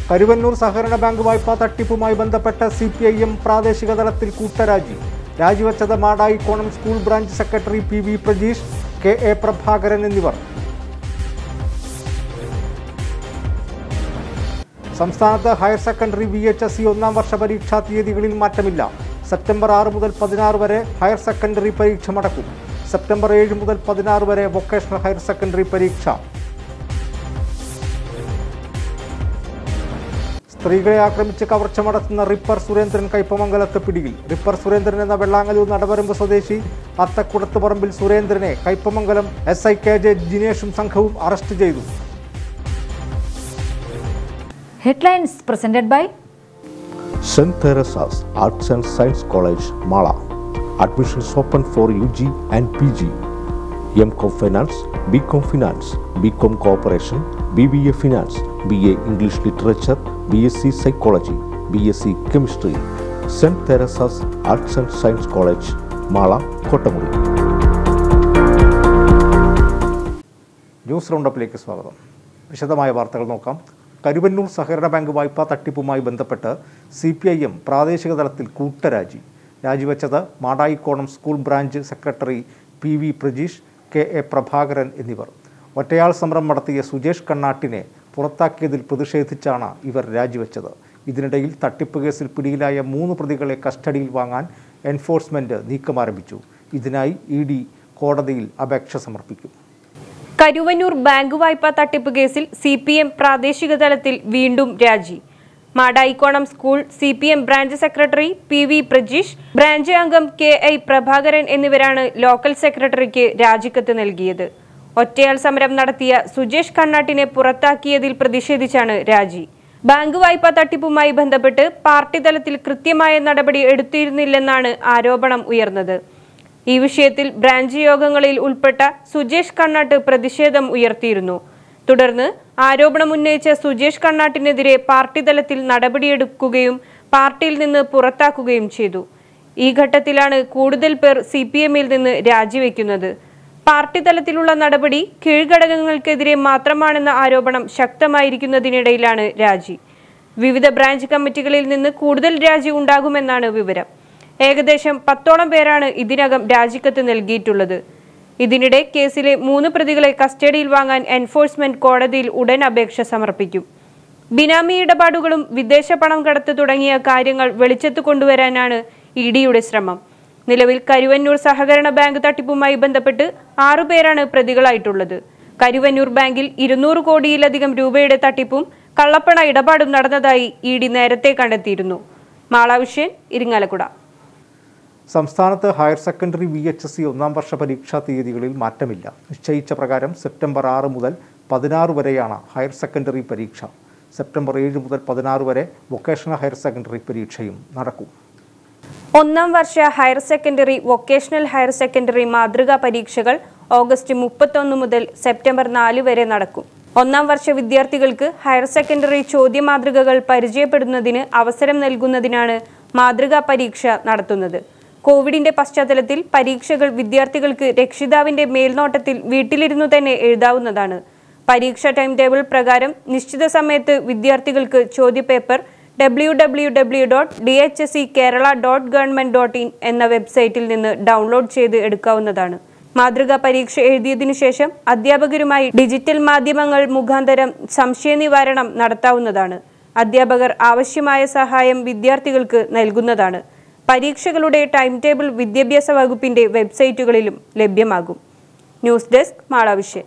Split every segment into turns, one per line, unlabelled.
കരുവന്നൂർ സഹകരണ ബാങ്ക് വായ്പാ തട്ടിപ്പുമായി ബന്ധപ്പെട്ട സി പി ഐ എം പ്രാദേശിക തലത്തിൽ കൂട്ടരാജി രാജിവെച്ചത് Madayikonam school branch secretary P V Prajeesh K A Prabhakaran എന്നിവർ സംസ്ഥാനത്ത് higher secondary V H S C ഒന്നാം വർഷ പരീക്ഷാ തീയതികളിൽ മാറ്റമില്ല സെപ്റ്റംബർ ആറ് മുതൽ പതിനാറ് വരെ ഹയർ സെക്കൻഡറി പരീക്ഷ നടക്കും സെപ്റ്റംബർ ഏഴ് മുതൽ പതിനാറ് വരെ വൊക്കേഷണൽ ഹയർ സെക്കൻഡറി പരീക്ഷ സ്ത്രീകളെ ആക്രമിച്ച് കവർച്ച നടത്തുന്ന റിപ്പർ സുരേന്ദ്രൻ കൈപ്പമംഗലത്ത് പിടിയിൽ റിപ്പർ സുരേന്ദ്രൻ എന്ന വെള്ളാങ്ങലൂർ നടവരമ്പ് സ്വദേശി അത്തക്കുടത്ത് പറമ്പിൽ സുരേന്ദ്രനെ Kaipamangalam S I K J ജിനേഷും സംഘവും അറസ്റ്റ് ചെയ്തു
Headlines presented by
St. Teresa's Arts and Science College, Mala. Admissions open for UG and PG. MCom Finance, BCom Finance, BCom Cooperation, BBA Finance, BA English Literature, BSc Psychology, BSc Chemistry. St. Teresa's Arts and Science College, Mala, Kotamuri.
News റൗണ്ടപ്പിലേക്ക് സ്വാഗതം വിശദമായ വാർത്തകൾ നോക്കാം കരുവന്നൂർ സഹകരണ bank വായ്പാ തട്ടിപ്പുമായി ബന്ധപ്പെട്ട് C P I M പ്രാദേശിക തലത്തിൽ കൂട്ടരാജി രാജിവെച്ചത് Madayikonam school branch secretary P V Prajeesh K A Prabhakaran എന്നിവർ ഒറ്റയാൾ സമരം നടത്തിയ സുജേഷ് കണ്ണാട്ടിനെ പുറത്താക്കിയതിൽ പ്രതിഷേധിച്ചാണ് ഇവർ രാജിവെച്ചത് ഇതിനിടയിൽ തട്ടിപ്പ് കേസിൽ പിടിയിലായ മൂന്ന് പ്രതികളെ കസ്റ്റഡിയിൽ വാങ്ങാൻ എൻഫോഴ്സ്മെന്റ് നീക്കം ആരംഭിച്ചു ഇതിനായി ഇ ഡി കോടതിയിൽ അപേക്ഷ സമർപ്പിക്കും
കരുവന്നൂർ ബാങ്ക് വായ്പാ തട്ടിപ്പ് കേസിൽ സി പി എം പ്രാദേശിക തലത്തിൽ വീണ്ടും രാജി Madayikonam school C P M branch secretary P V Prajeesh branch അംഗം കെ ഐ പ്രഭാകരൻ എന്നിവരാണ് ലോക്കൽ സെക്രട്ടറിക്ക് രാജിക്കത്ത് നൽകിയത് ഒറ്റയാൾ സമരം നടത്തിയ സുജേഷ് കണ്ണാട്ടിനെ പുറത്താക്കിയതിൽ പ്രതിഷേധിച്ചാണ് രാജി ബാങ്ക് വായ്പാ തട്ടിപ്പുമായി ബന്ധപ്പെട്ട് പാർട്ടി തലത്തിൽ കൃത്യമായ നടപടി എടുത്തിരുന്നില്ലെന്നാണ് ആരോപണം ഉയർന്നത് ഈ വിഷയത്തിൽ ബ്രാഞ്ച് യോഗങ്ങളിൽ ഉൾപ്പെട്ട സുജേഷ് കണ്ണാട്ട് പ്രതിഷേധം ഉയർത്തിയിരുന്നു തുടർന്ന് ആരോപണം ഉന്നയിച്ച സുജേഷ് കണ്ണാട്ടിനെതിരെ പാർട്ടി തലത്തിൽ നടപടിയെടുക്കുകയും പാർട്ടിയിൽ നിന്ന് പുറത്താക്കുകയും ചെയ്തു ഈ ഘട്ടത്തിലാണ് കൂടുതൽ പേർ സി പി എമ്മിൽ നിന്ന് രാജിവെക്കുന്നത് പാർട്ടി തലത്തിലുള്ള നടപടി കീഴ്ഘടകങ്ങൾക്കെതിരെ മാത്രമാണെന്ന ആരോപണം ശക്തമായിരിക്കുന്നതിനിടയിലാണ് രാജി വിവിധ ബ്രാഞ്ച് കമ്മിറ്റികളിൽ നിന്ന് കൂടുതൽ രാജി ഉണ്ടാകുമെന്നാണ് വിവരം ഏകദേശം പത്തോളം പേരാണ് ഇതിനകം രാജിക്കത്ത് നൽകിയിട്ടുള്ളത് ഇതിനിടെ കേസിലെ മൂന്ന് പ്രതികളെ കസ്റ്റഡിയിൽ വാങ്ങാൻ എൻഫോഴ്സ്മെന്റ് കോടതിയിൽ ഉടൻ അപേക്ഷ സമർപ്പിക്കും ബിനാമി ഇടപാടുകളും വിദേശ പണം കടത്ത് തുടങ്ങിയ കാര്യങ്ങൾ വെളിച്ചത്ത് കൊണ്ടുവരാനാണ് ഇ ഡിയുടെ ശ്രമം നിലവിൽ കരുവന്നൂർ സഹകരണ ബാങ്ക് തട്ടിപ്പുമായി ബന്ധപ്പെട്ട് ആറുപേരാണ് പ്രതികളായിട്ടുള്ളത് കരുവന്നൂർ ബാങ്കിൽ ഇരുന്നൂറ് കോടിയിലധികം രൂപയുടെ തട്ടിപ്പും കള്ളപ്പണ ഇടപാടും നടന്നതായി ഇ ഡി നേരത്തെ കണ്ടെത്തിയിരുന്നു മാളാവിഷ്യൻ ഇരിങ്ങാലക്കുട
സംസ്ഥാനത്ത് higher secondary V H S C ഒന്നാം വർഷ പരീക്ഷാ തീയതികളിൽ മാറ്റമില്ല നിശ്ചയിച്ച പ്രകാരം സെപ്റ്റംബർ ആറ് മുതൽ പതിനാറ് വരെയാണ് ഹയർ സെക്കൻഡറി പരീക്ഷ സെപ്റ്റംബർ ഏഴ് മുതൽ പതിനാറ് വരെ വൊക്കേഷണൽ ഹയർ സെക്കൻഡറി പരീക്ഷയും നടക്കും
ഒന്നാം വർഷ higher secondary vocational higher secondary മാതൃകാ പരീക്ഷകൾ ഓഗസ്റ്റ് മുപ്പത്തൊന്ന് മുതൽ സെപ്റ്റംബർ നാല് വരെ നടക്കും ഒന്നാം വർഷ വിദ്യാർത്ഥികൾക്ക് ഹയർ സെക്കൻഡറി ചോദ്യമാതൃകകൾ പരിചയപ്പെടുന്നതിന് അവസരം നൽകുന്നതിനാണ് മാതൃകാ പരീക്ഷ നടത്തുന്നത് കോവിഡിന്റെ പശ്ചാത്തലത്തിൽ പരീക്ഷകൾ വിദ്യാർത്ഥികൾക്ക് രക്ഷിതാവിന്റെ മേൽനോട്ടത്തിൽ വീട്ടിലിരുന്നു തന്നെ എഴുതാവുന്നതാണ് പരീക്ഷ ടൈം ടേബിൾ പ്രകാരം നിശ്ചിത സമയത്ത് വിദ്യാർത്ഥികൾക്ക് ചോദ്യപേപ്പർ W W W dot D H S C Kerala dot government dot in എന്ന വെബ്സൈറ്റിൽ നിന്ന് ഡൗൺലോഡ് ചെയ്ത് എടുക്കാവുന്നതാണ് മാതൃകാ പരീക്ഷ എഴുതിയതിനു ശേഷം അധ്യാപകരുമായി ഡിജിറ്റൽ മാധ്യമങ്ങൾ മുഖാന്തരം സംശയ നിവാരണം നടത്താവുന്നതാണ് അധ്യാപകർ ആവശ്യമായ സഹായം വിദ്യാർത്ഥികൾക്ക് നൽകുന്നതാണ് പരീക്ഷകളുടെ ടൈം ടേബിൾ വിദ്യാഭ്യാസ വകുപ്പിന്റെ വെബ്സൈറ്റുകളിലും ലഭ്യമാകും ന്യൂസ് ഡെസ്ക് മാളാവിഷ്യൻ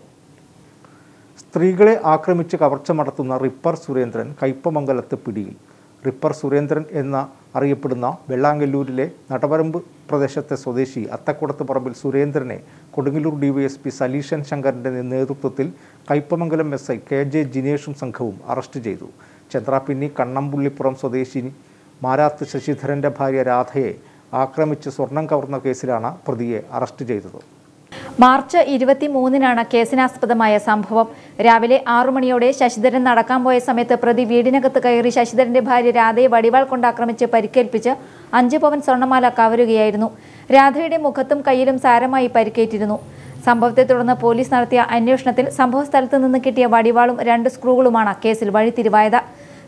സ്ത്രീകളെ ആക്രമിച്ച് കവർച്ച നടത്തുന്ന റിപ്പർ സുരേന്ദ്രൻ കയ്പമംഗലത്ത് പിടിയിൽ റിപ്പർ സുരേന്ദ്രൻ എന്ന അറിയപ്പെടുന്ന വെള്ളാങ്കല്ലൂരിലെ നടവരമ്പ് പ്രദേശത്തെ സ്വദേശി അത്തക്കുടത്ത് പറമ്പിൽ സുരേന്ദ്രനെ കൊടുങ്ങല്ലൂർ ഡിവൈഎസ്പി സലീഷൻ ശങ്കറിൻ്റെ നേതൃത്വത്തിൽ Kaipamangalam S I K J ജിനേഷും സംഘവും അറസ്റ്റ് ചെയ്തു ചന്ദ്രാപിന്നി കണ്ണമ്പുള്ളിപ്പുറം സ്വദേശിനി മാരാത്ത് ശശിധരൻ്റെ ഭാര്യ രാധയെ ആക്രമിച്ച് സ്വർണം കവർന്ന കേസിലാണ് പ്രതിയെ അറസ്റ്റ് ചെയ്തത്
മാർച്ച് ഇരുപത്തിമൂന്നിനാണ് കേസിനാസ്പദമായ സംഭവം രാവിലെ ആറു മണിയോടെ ശശിധരൻ നടക്കാൻ പോയ സമയത്ത് പ്രതി വീടിനകത്ത് കയറി ശശിധരന്റെ ഭാര്യ രാധയെ വടിവാൾ കൊണ്ട് ആക്രമിച്ച് പരിക്കേൽപ്പിച്ച് അഞ്ച് പവൻ സ്വർണ്ണമാല കവരുകയായിരുന്നു രാധയുടെ മുഖത്തും കയ്യിലും സാരമായി പരിക്കേറ്റിരുന്നു സംഭവത്തെ തുടർന്ന് പോലീസ് നടത്തിയ അന്വേഷണത്തിൽ സംഭവസ്ഥലത്ത് നിന്ന് കിട്ടിയ വടിവാളും രണ്ട് സ്ക്രൂകളുമാണ് കേസിൽ വഴിത്തിരിവായത്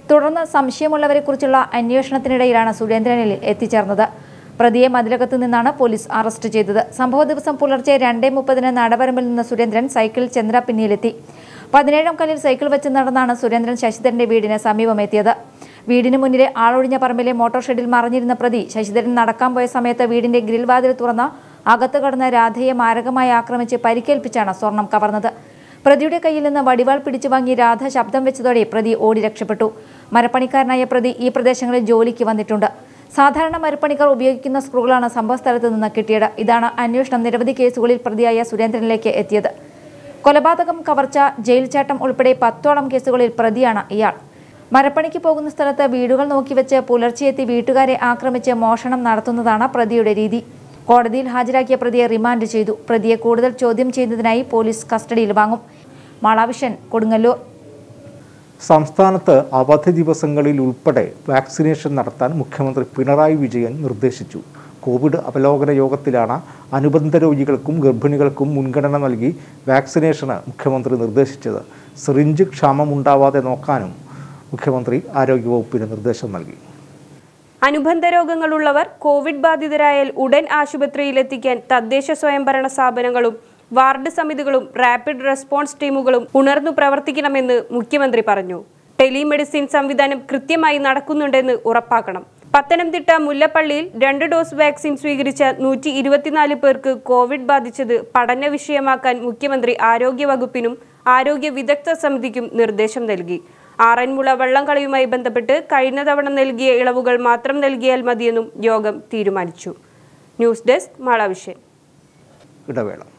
തുടർന്ന് സംശയമുള്ളവരെക്കുറിച്ചുള്ള അന്വേഷണത്തിനിടയിലാണ് സുരേന്ദ്രനിൽ എത്തിച്ചേർന്നത് പ്രതിയെ മതിലകത്ത് നിന്നാണ് പോലീസ് അറസ്റ്റ് ചെയ്തത് സംഭവ ദിവസം പുലർച്ചെ രണ്ടേ മുപ്പതിന് നടവരമ്പിൽ നിന്ന് സുരേന്ദ്രൻ സൈക്കിളിൽ ചന്ദ്രപിന്നിയിലെത്തി പതിനേഴാം കല്ലിൽ സൈക്കിൾ വെച്ച് നടന്നാണ് സുരേന്ദ്രൻ ശശിധരന്റെ വീടിന് സമീപമെത്തിയത് വീടിന് മുന്നിലെ ആളൊഴിഞ്ഞ പറമ്പിലെ മോട്ടോർ ഷെഡിൽ മറഞ്ഞിരുന്ന പ്രതി ശശിധരൻ നടക്കാൻ പോയ സമയത്ത് വീടിന്റെ ഗ്രിൽ വാതിൽ തുറന്ന അകത്ത് കടന്ന് രാധയെ മാരകമായി ആക്രമിച്ച് പരിക്കേൽപ്പിച്ചാണ് സ്വർണം കവർന്നത് പ്രതിയുടെ കയ്യിൽ നിന്ന് വടിവാൾ പിടിച്ചു വാങ്ങി രാധ ശബ്ദം വെച്ചതോടെ പ്രതി ഓടി രക്ഷപ്പെട്ടു മരപ്പണിക്കാരനായ പ്രതി ഈ പ്രദേശങ്ങളിൽ ജോലിക്ക് വന്നിട്ടുണ്ട് സാധാരണ മരപ്പണിക്കാർ ഉപയോഗിക്കുന്ന സ്ക്രൂകളാണ് സംഭവസ്ഥലത്ത് നിന്ന് കിട്ടിയത് ഇതാണ് അന്വേഷണം നിരവധി കേസുകളിൽ പ്രതിയായ സുരേന്ദ്രനിലേക്ക് എത്തിയത് കൊലപാതകം കവർച്ച ജയിൽ ചാട്ടം ഉൾപ്പെടെ പത്തോളം കേസുകളിൽ പ്രതിയാണ് ഇയാൾ മരപ്പണിക്ക് പോകുന്ന സ്ഥലത്ത് വീടുകൾ നോക്കിവെച്ച് പുലർച്ചെയെത്തി വീട്ടുകാരെ ആക്രമിച്ച് മോഷണം നടത്തുന്നതാണ് പ്രതിയുടെ രീതി കോടതിയിൽ ഹാജരാക്കിയ പ്രതിയെ റിമാൻഡ് ചെയ്തു പ്രതിയെ കൂടുതൽ ചോദ്യം ചെയ്യുന്നതിനായി പോലീസ് കസ്റ്റഡിയിൽ വാങ്ങും മാളാവിഷൻ കൊടുങ്ങല്ലൂർ
സംസ്ഥാനത്ത് അവധി ദിവസങ്ങളിൽ ഉൾപ്പെടെ വാക്സിനേഷൻ നടത്താൻ മുഖ്യമന്ത്രി പിണറായി വിജയൻ നിർദ്ദേശിച്ചു കോവിഡ് അവലോകന യോഗത്തിലാണ് അനുബന്ധ രോഗികൾക്കും ഗർഭിണികൾക്കും മുൻഗണന നൽകി വാക്സിനേഷന് മുഖ്യമന്ത്രി നിർദ്ദേശിച്ചത് സിറിഞ്ച് ക്ഷാമമുണ്ടാവാതെ നോക്കാനും മുഖ്യമന്ത്രി ആരോഗ്യവകുപ്പിന് നിർദ്ദേശം നൽകി
അനുബന്ധ രോഗങ്ങളുള്ളവർ കോവിഡ് ബാധിതരായാൽ ഉടൻ ആശുപത്രിയിലെത്തിക്കാൻ തദ്ദേശ സ്വയംഭരണ സ്ഥാപനങ്ങളും വാർഡ് സമിതികളും റാപ്പിഡ് റെസ്പോൺസ് ടീമുകളും ഉണർന്നു പ്രവർത്തിക്കണമെന്ന് മുഖ്യമന്ത്രി പറഞ്ഞു ടെലിമെഡിസിൻ സംവിധാനം കൃത്യമായി നടക്കുന്നുണ്ടെന്ന് ഉറപ്പാക്കണം പത്തനംതിട്ട മുല്ലപ്പള്ളിയിൽ രണ്ട് ഡോസ് വാക്സിൻ സ്വീകരിച്ച നൂറ്റി ഇരുപത്തിനാല് പേർക്ക് കോവിഡ് ബാധിച്ചത് പഠന വിഷയമാക്കാൻ മുഖ്യമന്ത്രി ആരോഗ്യവകുപ്പിനും ആരോഗ്യ വിദഗ്ധ സമിതിക്കും നിർദ്ദേശം നൽകി ആറന്മുള വള്ളംകളിയുമായി ബന്ധപ്പെട്ട് കഴിഞ്ഞ തവണ നൽകിയ ഇളവുകൾ മാത്രം നൽകിയാൽ മതിയെന്നും യോഗം തീരുമാനിച്ചു ന്യൂസ് ഡെസ്ക് മാളാവിഷ്യൻ
ഇടവേള